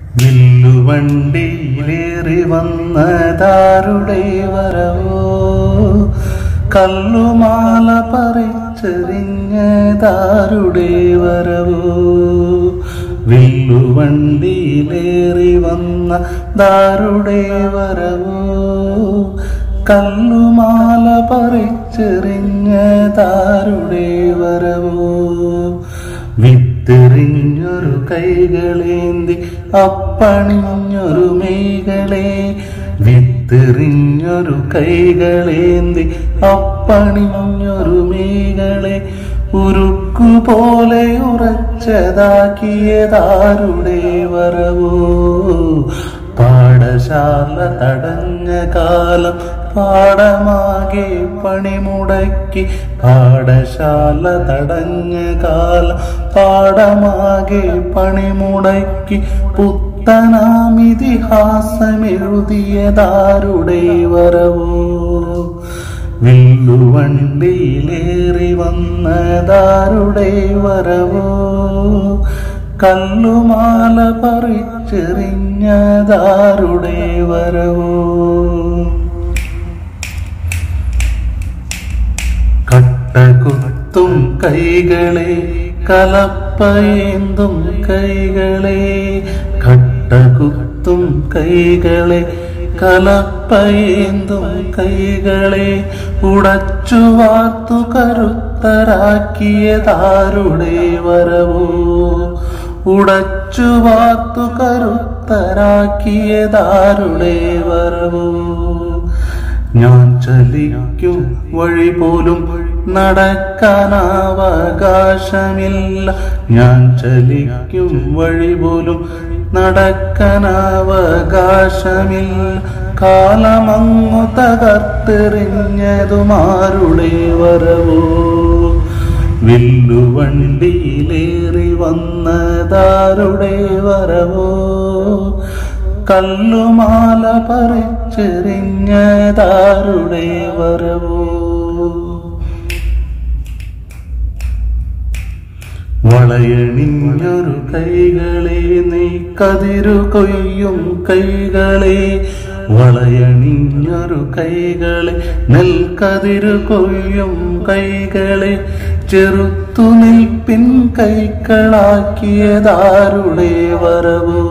വില്ലുവണ്ടിയിലേറി വന്നതാരുടെ വരവോ കല്ലുമാല പറിച്ചെറിഞ്ഞതാരുടെ വരവോ വില്ലുവണ്ടിയിലേറി വന്ന ദാരുടെ വരവോ കല്ലുമാല പറിച്ചെറിഞ്ഞതാരുടെ വരവോ വിത്തെറിഞ്ഞൊരു കൈകളേന്തി അപ്പണിഞ്ഞൊരു മെയ്കളെ വിത്തെറിഞ്ഞൊരു കൈകളേന്തി അപ്പണിഞ്ഞൊരു മെയ്കളെ ഉരുക്കുപോലെ ഉറച്ചതാക്കിയതാരുടെ വരവോ പാഠശാല തടഞ്ഞ കാലം പാടമാകെ പണിമുടക്കി പാഠശാല തടഞ്ഞ കാലം പാടമാകെ പണിമുടക്കി പുത്തനാമിതിഹാസമെഴുതിയതാരുടെ വരവോ വില്ലുവണ്ടിയിലേറി വന്നതാരുടെ വരവോ കല്ലുമാല പറിച്ചെറിഞ്ഞതാരുടെ വരവോ കട്ടകുത്തും കൈകളെ കലപ്പയേന്തും കൈകളെ കട്ടകുത്തും കൈകളെ കലപ്പയേന്തും കൈകളെ ഉടച്ചു വാർത്തു കരുത്തരാക്കിയതാരുടെ വരവോ ഉടച്ചു വാർത്തു കരുത്തരാക്കിയതാരുടെ വരവോ ഞാൻ ചലിക്കും വഴി പോലും നടക്കാനവകാശമില്ല ഞാൻ ചലിക്കും വഴി പോലും നടക്കാനവകാശമില്ല കാലമങ്ങു തകർത്തെറിഞ്ഞതുമാരുടെ വരവോ വില്ലുവണ്ടിയിലേറി വന്നതാരുടെ വരവോ കല്ലുമാല പറിച്ചെറിഞ്ഞതാരുടെ വരവോ വളയണിഞ്ഞൊരു കൈകളെ നീ കതിരു കൊയ്യും കൈകളെ വളയണിഞ്ഞൊരു കൈകളെ നെൽക്കതിരു കൊയ്യും കൈകളെ ചെറുത്തു നിൽപ്പിൻ കൈകളാക്കിയതാരുടെ വരവോ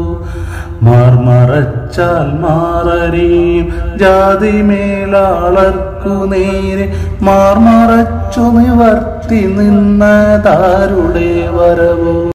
മാർമറച്ചാൽ മാറരിയും ജാതി മേലാളർക്കു നേരെ മാർമറച്ചു നിവർത്തി നിന്നതാരുടെ വരവോ